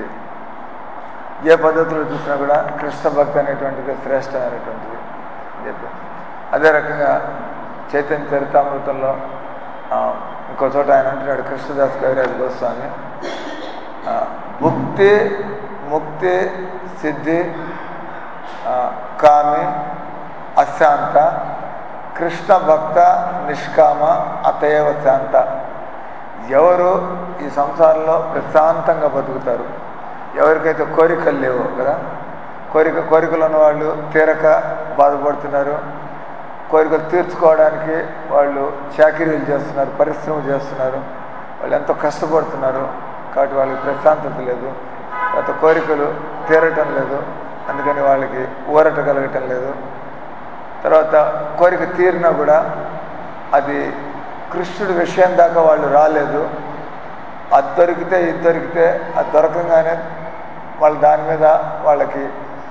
ఏ పద్ధతిలో చూసినా కూడా కృష్ణ భక్తి అనేటువంటిది శ్రేష్టమైనటువంటిది అని చెప్పి అదే రకంగా చైతన్య చరితామృతంలో ఆ, ఇంకో చోట ఆయన అంటున్నాడు కృష్ణదాస్ కవిరాజ్ గోస్వామి ఆ, భుక్తి ముక్తి సిద్ధి ఆ, కామి అశాంత కృష్ణ భక్త నిష్కామ అతయవ శాంత ఎవరు ఈ సంసారంలో ప్రశాంతంగా బతుకుతారు ఎవరికైతే కోరికలు లేవో కదా కోరిక కోరికలు ఉన్న వాళ్ళు తీరక బాధపడుతున్నారు కోరికలు తీర్చుకోవడానికి వాళ్ళు చాకరీలు చేస్తున్నారు పరిశ్రమ చేస్తున్నారు వాళ్ళు ఎంతో కష్టపడుతున్నారు కాబట్టి వాళ్ళకి ప్రశాంతత లేదు తర్వాత కోరికలు తీరటం లేదు అందుకని వాళ్ళకి ఊరట కలగటం లేదు తర్వాత కోరిక తీరినా కూడా అది కృష్ణుడి విషయం దాకా వాళ్ళు రాలేదు అది దొరికితే ఇది దొరికితే అది దొరకంగానే వాళ్ళ దాని మీద వాళ్ళకి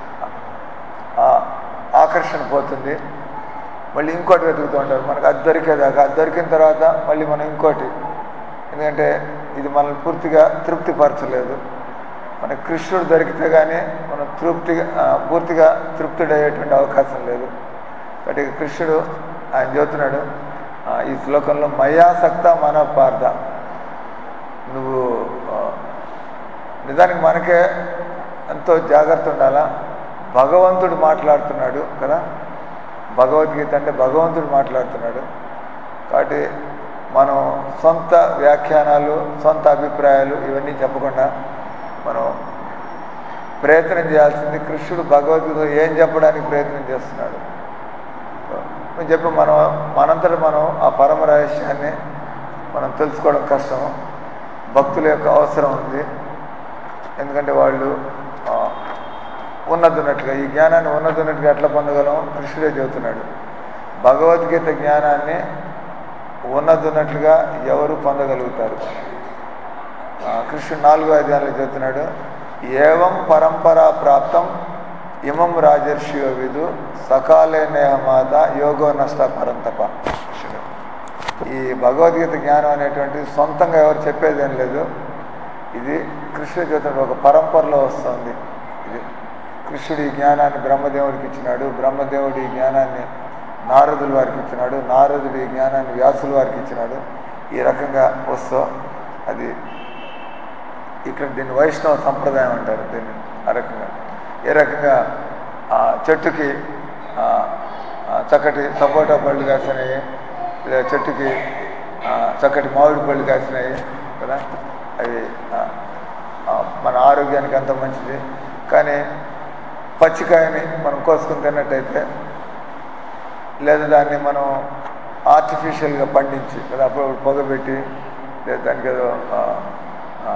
ఆ ఆకర్షణ పోతుంది మళ్ళీ ఇంకోటి వెతుకుతూ ఉంటారు మనకు అది దొరికేదాకా అది దొరికిన తర్వాత మళ్ళీ మనం ఇంకోటి ఎందుకంటే ఇది మనల్ని పూర్తిగా తృప్తిపరచలేదు మనకి కృష్ణుడు దొరికితే కానీ మనం తృప్తిగా ఆ, పూర్తిగా తృప్తుడయ్యేటువంటి అవకాశం లేదు కాబట్టి ఇక కృష్ణుడు ఆయన చెబుతున్నాడు ఆ, ఈ శ్లోకంలో మయాసక్త మనపార్థ నువ్వు ఆ, నిజానికి మనకే ఎంతో జాగ్రత్త ఉండాలా భగవంతుడు మాట్లాడుతున్నాడు కదా భగవద్గీత అంటే భగవంతుడు మాట్లాడుతున్నాడు కాబట్టి మనం సొంత వ్యాఖ్యానాలు సొంత అభిప్రాయాలు ఇవన్నీ చెప్పకుండా మనం ప్రయత్నం చేయాల్సింది కృష్ణుడు భగవద్గీత ఏం చెప్పడానికి ప్రయత్నం చేస్తున్నాడు నేను చెప్పి మనం మనంతట మనం ఆ పరమ రహస్యాన్ని మనం తెలుసుకోవడం కష్టం భక్తుల యొక్క అవసరం ఉంది ఎందుకంటే వాళ్ళు ఆ, ఉన్నతున్నట్టుగా ఈ జ్ఞానాన్ని ఉన్నతున్నట్టుగా ఎట్లా పొందగలం కృష్ణుడే చెబుతున్నాడు భగవద్గీత జ్ఞానాన్ని ఉన్నతున్నట్లుగా ఎవరు పొందగలుగుతారు ఆ, కృష్ణుడు నాలుగో అధ్యాయంలో చెబుతున్నాడు ఏవం పరంపరా ప్రాప్తం ఇమం రాజర్షియో విదు సకాలే నేహమాత యోగో నష్ట పరంతప కృష్ణుడు ఈ భగవద్గీత జ్ఞానం అనేటువంటిది సొంతంగా ఎవరు చెప్పేదేం లేదు ఇది కృష్ణుడు చెబుతున్నాడు ఒక పరంపరలో వస్తుంది ఇది కృష్ణుడు ఈ జ్ఞానాన్ని బ్రహ్మదేవుడికి ఇచ్చినాడు బ్రహ్మదేవుడు ఈ జ్ఞానాన్ని నారదుల వారికి ఇచ్చినాడు నారదుడు ఈ జ్ఞానాన్ని వ్యాసుల వారికి ఇచ్చినాడు ఈ రకంగా వస్తూ అది ఇక్కడ దీన్ని వైష్ణవ సంప్రదాయం అంటారు దీన్ని ఆ రకంగా ఏ రకంగా ఆ చెట్టుకి ఆ, ఆ, చక్కటి సపోటా పళ్ళు కాసినాయి లేదా చెట్టుకి ఆ, చక్కటి మామిడి పళ్ళు కాసినాయి కదా అవి ఆ, ఆ, మన ఆరోగ్యానికి అంత మంచిది కానీ పచ్చికాయని మనం కోసుకుని తిన్నట్టయితే లేదా దాన్ని మనం ఆర్టిఫిషియల్గా పండించి కదా అప్పుడు పొగబెట్టి లేదా దానికి ఏదో ఆ, ఆ,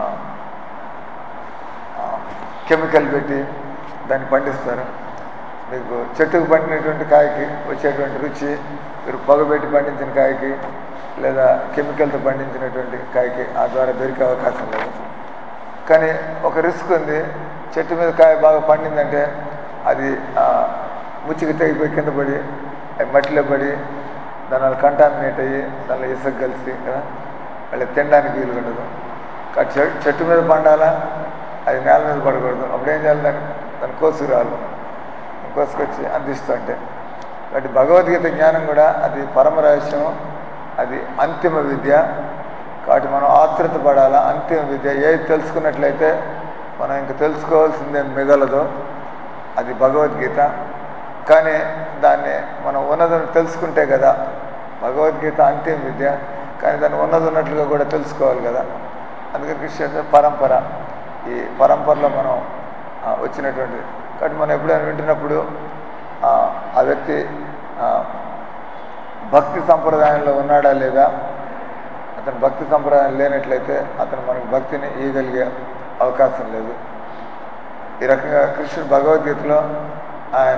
ఆ, కెమికల్ పెట్టి దాన్ని పండిస్తారు మీకు చెట్టుకు పండినటువంటి కాయకి వచ్చేటువంటి రుచి మీరు పొగబెట్టి పండించిన కాయకి లేదా కెమికల్తో పండించినటువంటి కాయకి ఆ ద్వారా దొరికే అవకాశం లేదు కానీ ఒక రిస్క్ ఉంది చెట్టు మీద కాయ బాగా పండిందంటే అది ఆ, ముచ్చికి తెగిపోయి కింద పడి అది మట్టిలో పడి దానివల్ల కంటామినేట్ అయ్యి దానిలో ఇసుక కలిసి కదా మళ్ళీ తినడానికి వీలు ఉండదు కాబట్టి చె- చెట్టు మీద పండాలా అది నేల మీద పడకూడదు అప్పుడు ఏం చేయాలి దాన్ని దాన్ని కోసుకురావాలి మనం కోసుకొచ్చి అందిస్తుంటే కాబట్టి భగవద్గీత జ్ఞానం కూడా అది పరమ రహస్యం అది అంతిమ విద్య కాబట్టి మనం ఆతృత పడాలా అంతిమ విద్య ఏది తెలుసుకున్నట్లయితే మనం ఇంక తెలుసుకోవాల్సిందే మిగలదు అది భగవద్గీత కానీ దాన్ని మనం ఉన్నదని తెలుసుకుంటే కదా భగవద్గీత అంతిమ విద్య కానీ దాన్ని ఉన్నది ఉన్నట్లుగా కూడా తెలుసుకోవాలి కదా అందుకని కృష్ణ పరంపర ఈ పరంపరలో మనం ఆ, వచ్చినటువంటి కాబట్టి మనం ఎప్పుడైనా వింటున్నప్పుడు ఆ, ఆ వ్యక్తి ఆ, భక్తి సంప్రదాయంలో ఉన్నాడా లేదా అతను భక్తి సంప్రదాయం లేనట్లయితే అతను మనకు భక్తిని ఇవ్వగలిగే అవకాశం లేదు ఈ రకంగా కృష్ణుడు భగవద్గీతలో ఆయన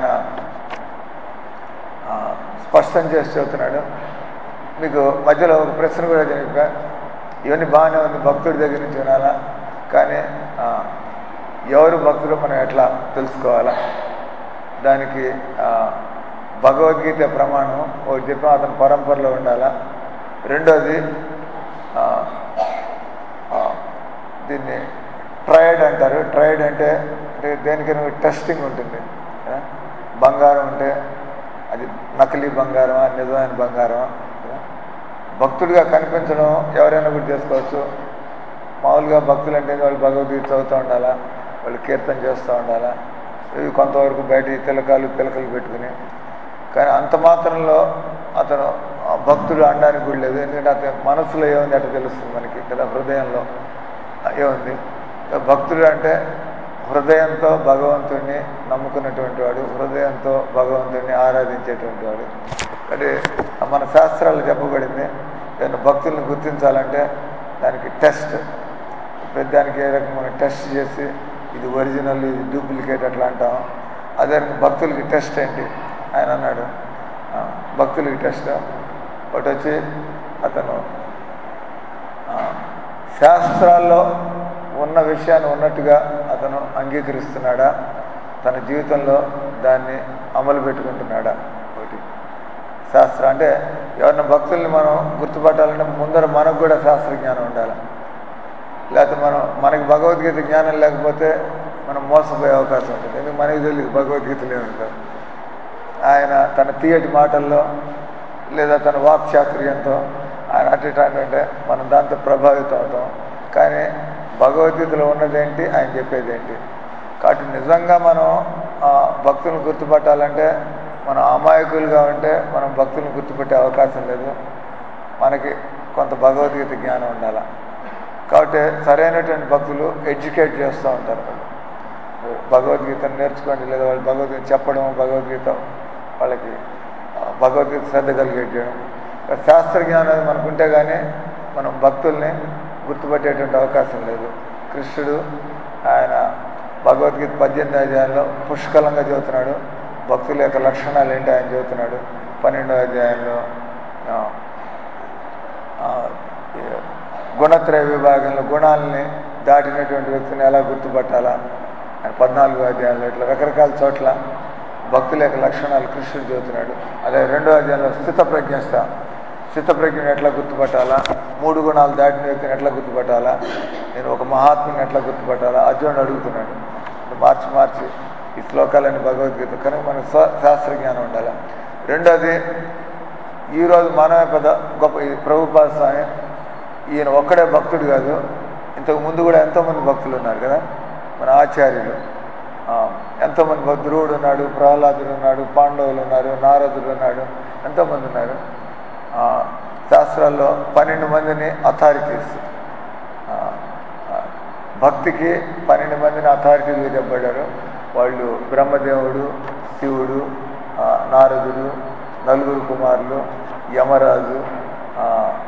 ఆ, స్పష్టం చేసి చెబుతున్నాడు మీకు మధ్యలో ఒక ప్రశ్న కూడా చెప్పా ఇవన్నీ బాగానే ఉంది భక్తుడి దగ్గర నుంచి వినాలా కానీ ఆ, ఎవరు భక్తులు మనం ఎట్లా తెలుసుకోవాలా దానికి ఆ, భగవద్గీత ప్రమాణం ఒకటి చెప్పాం అతని పరంపరలో ఉండాలా రెండోది ఆ, ఆ, దీన్ని ట్రయడ్ అంటారు ట్రయడ్ అంటే అంటే దేనికైనా టెస్టింగ్ ఉంటుంది కదా? బంగారం ఉంటే అది నకిలీ బంగారమా నిజమైన బంగారమా కదా? భక్తుడిగా కనిపించడం ఎవరైనా కూడా చేసుకోవచ్చు మామూలుగా భక్తులు అంటే వాళ్ళు భగవద్గీత చదువుతూ ఉండాలా వాళ్ళు కీర్తన చేస్తూ ఉండాలా ఇవి కొంతవరకు బయట ఈ తిలకాలు పిలకలు పెట్టుకుని కానీ అంత మాత్రంలో అతను ఆ భక్తుడు అనడానికి కూడా లేదు ఎందుకంటే అతని మనసులో ఏముంది అట్లా తెలుస్తుంది మనకి కదా హృదయంలో ఏముంది భక్తుడు అంటే హృదయంతో భగవంతుడిని నమ్ముకున్నటువంటి వాడు హృదయంతో భగవంతుడిని ఆరాధించేటువంటి వాడు అంటే మన శాస్త్రాలు చెప్పబడింది ఏదైనా భక్తుల్ని గుర్తించాలంటే దానికి టెస్ట్ ప్రతి దానికి ఏ రకమైన టెస్ట్ చేసి ఇది ఒరిజినల్ ఇది డూప్లికేట్ అట్లా అంటాం అదే రకంగా భక్తులకి టెస్ట్ ఏంటి ఆయన అన్నాడు ఆ, భక్తులకి టెస్ట్ ఒకటి వచ్చి అతను ఆ, శాస్త్రాల్లో ఉన్న విషయాన్ని ఉన్నట్టుగా అతను అంగీకరిస్తున్నాడా తన జీవితంలో దాన్ని అమలు పెట్టుకుంటున్నాడా ఒకటి శాస్త్రం అంటే ఎవరిన భక్తుల్ని మనం గుర్తుపట్టాలంటే ముందర మనకు కూడా శాస్త్ర జ్ఞానం ఉండాలి లేకపోతే మనం మనకి భగవద్గీత జ్ఞానం లేకపోతే మనం మోసపోయే అవకాశం ఉంటుంది ఎందుకు మనకి తెలియదు భగవద్గీతలు ఏముంటారు ఆయన తన తీయటి మాటల్లో లేదా తన వాక్చాతుర్యంతో ఆయన అటు ఇటు అంటే మనం దాంతో ప్రభావితం అవుతాం కానీ భగవద్గీతలో ఉన్నదేంటి ఆయన చెప్పేది ఏంటి కాబట్టి నిజంగా మనం ఆ భక్తులను గుర్తుపట్టాలంటే మనం అమాయకులుగా ఉంటే మనం భక్తులను గుర్తుపెట్టే అవకాశం లేదు మనకి కొంత భగవద్గీత జ్ఞానం ఉండాలి కాబట్టి సరైనటువంటి భక్తులు ఎడ్యుకేట్ చేస్తూ ఉంటారు భగవద్గీతను నేర్చుకోండి లేదా వాళ్ళు భగవద్గీత చెప్పడం భగవద్గీత వాళ్ళకి ఆ, భగవద్గీత శ్రద్ధ కలిగేట్ చేయడం మరి శాస్త్ర జ్ఞానం అది మనకుంటే కానీ మనం భక్తుల్ని గుర్తుపట్టేటువంటి అవకాశం లేదు కృష్ణుడు ఆయన భగవద్గీత పద్దెనిమిది అధ్యాయంలో పుష్కలంగా చెబుతున్నాడు భక్తుల యొక్క లక్షణాలు ఏంటి ఆయన చెబుతున్నాడు పన్నెండో అధ్యాయంలో ఆ, ఆ, ఈ గుణత్రయ విభాగంలో గుణాలని దాటినటువంటి వ్యక్తిని ఎలా గుర్తుపట్టాలా అని పద్నాలుగో అధ్యాయంలో ఇట్లా రకరకాల చోట్ల భక్తుల యొక్క లక్షణాలు కృష్ణుడు చెబుతున్నాడు అదే రెండో అధ్యాయంలో స్థిత ప్రజ్ఞస్థ స్థిత ప్రజ్ఞను ఎట్లా గుర్తుపట్టాలా మూడు గుణాలు దాటిన వ్యక్తిని ఎట్లా గుర్తుపట్టాలా నేను ఒక మహాత్ముని ఎట్లా గుర్తుపట్టాలా అర్జునుడు అడుగుతున్నాడు అంటే మార్చి మార్చి ఈ శ్లోకాలని భగవద్గీత కనుక మనకు స్వ- శాస్త్ర జ్ఞానం ఉండాలి రెండోది ఈరోజు మనమే పెద్ద గొప్ప ఈ ప్రభుపాద స్వామి ఈయన ఒక్కడే భక్తుడు కాదు ఇంతకు ముందు కూడా ఎంతోమంది భక్తులు ఉన్నారు కదా మన ఆచార్యులు ఆ, ఎంతోమంది భక్తులు ధ్రువుడు ఉన్నాడు ప్రహ్లాదుడు ఉన్నాడు పాండవులు ఉన్నారు నారదుడు ఉన్నాడు ఎంతోమంది ఉన్నారు ఆ, శాస్త్రాల్లో పన్నెండు మందిని అథారిటీస్ భక్తికి పన్నెండు మందిని అథారిటీలు చెప్పబడ్డారు వాళ్ళు బ్రహ్మదేవుడు శివుడు ఆ, నారదుడు నలుగురు కుమారులు యమరాజు ఆ,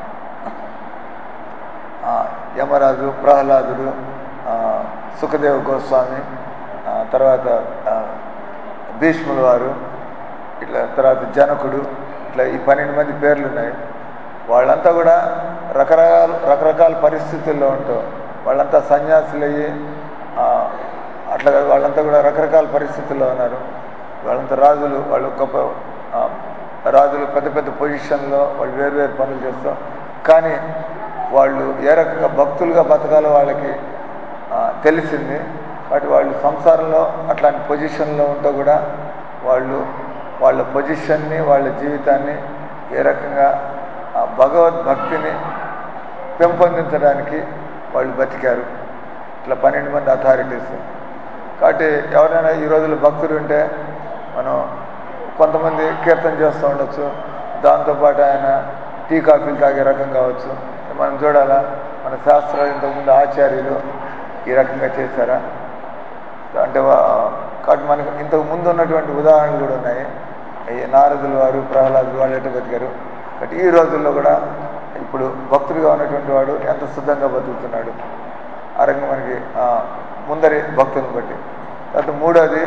ఆ, యమరాజు ప్రహ్లాదుడు ఆ, సుఖదేవ గోస్వామి ఆ, తర్వాత ఆ, భీష్ముల వారు ఇట్లా తర్వాత జనకుడు ఇట్లా ఈ పన్నెండు మంది పేర్లు ఉన్నాయి వాళ్ళంతా కూడా రకరకాల రకరకాల పరిస్థితుల్లో ఉంటారు వాళ్ళంతా సన్యాసులు అయ్యి ఆ, అట్లా కాదు, వాళ్ళంతా కూడా రకరకాల పరిస్థితుల్లో ఉన్నారు వాళ్ళంతా రాజులు వాళ్ళు గొప్ప ఆ, రాజులు పెద్ద పెద్ద పొజిషన్లో వాళ్ళు వేరు వేరు పనులు చేస్తాం కానీ వాళ్ళు ఏ రకంగా భక్తులుగా బతకాలో వాళ్ళకి ఆ, తెలిసింది కాబట్టి వాళ్ళు సంసారంలో అట్లాంటి పొజిషన్లో ఉంటూ కూడా వాళ్ళు వాళ్ళ పొజిషన్ని వాళ్ళ జీవితాన్ని ఏ రకంగా ఆ భగవద్భక్తిని పెంపొందించడానికి వాళ్ళు బతికారు ఇట్లా పన్నెండు మంది అథారిటీస్ కాబట్టి ఎవరైనా ఈ రోజుల్లో భక్తులు ఉంటే మనం కొంతమంది కీర్తన చేస్తూ ఉండొచ్చు దాంతోపాటు ఆయన టీ కాఫీలు తాగే రకం కావచ్చు మనం చూడాలా మన శాస్త్రాలు ఇంతకుముందు ఆచార్యులు ఈ రకంగా చేశారా అంటే వా- కాబట్టి మనకు ఇంతకు ముందు ఉన్నటువంటి ఉదాహరణలు కూడా ఉన్నాయి ఈ నారదుల వారు ప్రహ్లాదులు వాళ్ళు ఎట్లా బతికారు బట్ ఈ రోజుల్లో కూడా ఇప్పుడు భక్తుడిగా ఉన్నటువంటి వాడు ఎంత శుద్ధంగా బతుకుతున్నాడు ఆ రకంగా మనకి ఆ, ముందరి భక్తులను బట్టి తర్వాత మూడోది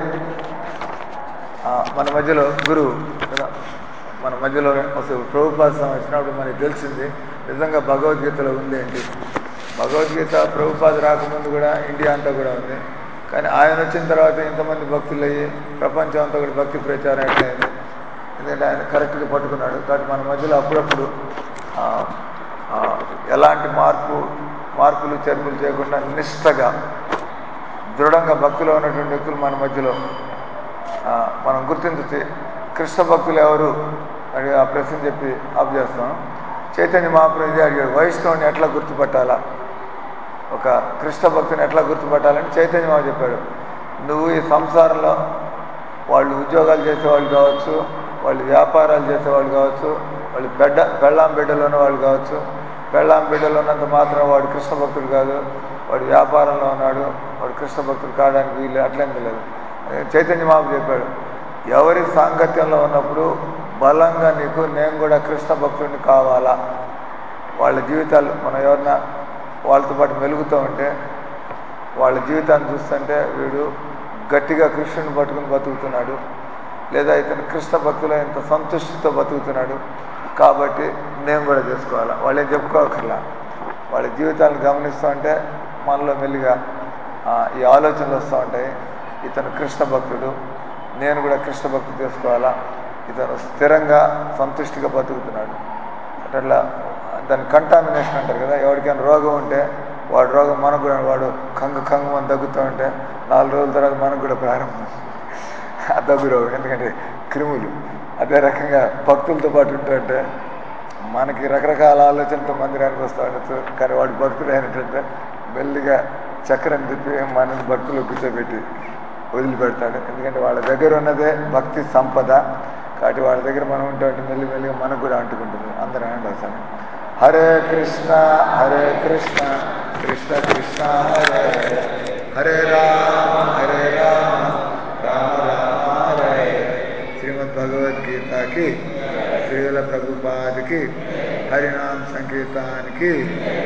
ఆ, మన మధ్యలో గురువు కదా మన మధ్యలో అసలు ప్రభుపాసం వచ్చినప్పుడు మనకి తెలిసింది నిజంగా భగవద్గీతలో ఉంది ఏంటి భగవద్గీత ప్రభుపాద రాకముందు కూడా ఇండియా అంతా కూడా ఉంది కానీ ఆయన వచ్చిన తర్వాత ఇంతమంది భక్తులు అయ్యి ప్రపంచం అంతా కూడా భక్తి ప్రచారం ఎట్లయింది ఎందుకంటే ఆయన కరెక్ట్గా పట్టుకున్నాడు కాబట్టి మన మధ్యలో అప్పుడప్పుడు ఆ, ఆ, ఎలాంటి మార్పు మార్పులు చేర్పులు చేయకుండా నిష్టగా దృఢంగా భక్తిలో ఉన్నటువంటి వ్యక్తులు మన మధ్యలో ఆ, మనం గుర్తించి కృష్ణ భక్తులు ఎవరు అని ఆ ప్రశ్న చెప్పి ఆఫ్ చేస్తాం చైతన్య మహాప్రభు ఇదే అడిగాడు వైష్ణవుని ఎట్లా గుర్తుపట్టాలా ఒక కృష్ణ భక్తుని ఎట్లా గుర్తుపట్టాలని చైతన్య మహా చెప్పాడు నువ్వు ఈ సంసారంలో వాళ్ళు ఉద్యోగాలు చేసేవాళ్ళు కావచ్చు వాళ్ళు వ్యాపారాలు చేసేవాళ్ళు కావచ్చు వాళ్ళు పెద్ద పెళ్ళాం బిడ్డలు ఉన్న వాళ్ళు కావచ్చు పెళ్ళాం బిడ్డలు ఉన్నంత మాత్రం వాడు కృష్ణ భక్తుడు కాదు వాడు వ్యాపారంలో ఉన్నాడు వాడు కృష్ణ భక్తుడు కావడానికి వీళ్ళు అట్లేం లేదు చైతన్య మాపు చెప్పాడు ఎవరి సాంగత్యంలో ఉన్నప్పుడు బలంగా నీకు నేను కూడా కృష్ణ భక్తుడిని కావాలా వాళ్ళ జీవితాలు మనం ఎవరన్నా వాళ్ళతో పాటు మెలుగుతూ ఉంటే వాళ్ళ జీవితాన్ని చూస్తుంటే వీడు గట్టిగా కృష్ణుని పట్టుకుని బతుకుతున్నాడు లేదా ఇతను కృష్ణ భక్తులు ఇంత సంతుష్టితో బతుకుతున్నాడు కాబట్టి నేను కూడా చేసుకోవాలా వాళ్ళు ఏం చెప్పుకోకర్లా వాళ్ళ జీవితాలను గమనిస్తూ ఉంటే మనలో మెల్లిగా ఆ, ఈ ఆలోచనలు వస్తూ ఉంటాయి ఇతను కృష్ణ భక్తుడు నేను కూడా కృష్ణ భక్తి చేసుకోవాలా ఇతను స్థిరంగా సంతుష్టిగా బతుకుతున్నాడు అట్లా దాని కంటామినేషన్ అంటారు కదా ఎవరికైనా రోగం ఉంటే వాడు రోగం మనకు కూడా వాడు కంగు కంగు అని దగ్గుతూ ఉంటే నాలుగు రోజుల తర్వాత మనకు కూడా ప్రారంభం ఆ దగ్గు రోగం ఎందుకంటే క్రిములు అదే రకంగా భక్తులతో పాటు ఉంటుంటే మనకి రకరకాల ఆలోచనతో మందిరానికి వస్తూ ఉండొచ్చు కానీ వాడు భక్తుడు అయినట్టంటే మెల్లిగా చక్రం తిప్పి మనని భక్తులు కూర్చోబెట్టి వదిలిపెడతాడు ఎందుకంటే వాళ్ళ దగ్గర ఉన్నదే భక్తి సంపద కాబట్టి వాళ్ళ దగ్గర మనం ఉంటే ఉంటే మెల్లి మెల్లిగా మనకు కూడా అంటుకుంటుంది అందరూ అండి అసలు హరే కృష్ణ హరే కృష్ణ కృష్ణ కృష్ణ హరే హరే హరే రామ హరే రామ రామ రామ హరే హరే శ్రీమద్ భగవద్గీతకి శ్రీల ప్రభుపాదికి హరినామ్ సంకీర్తానికి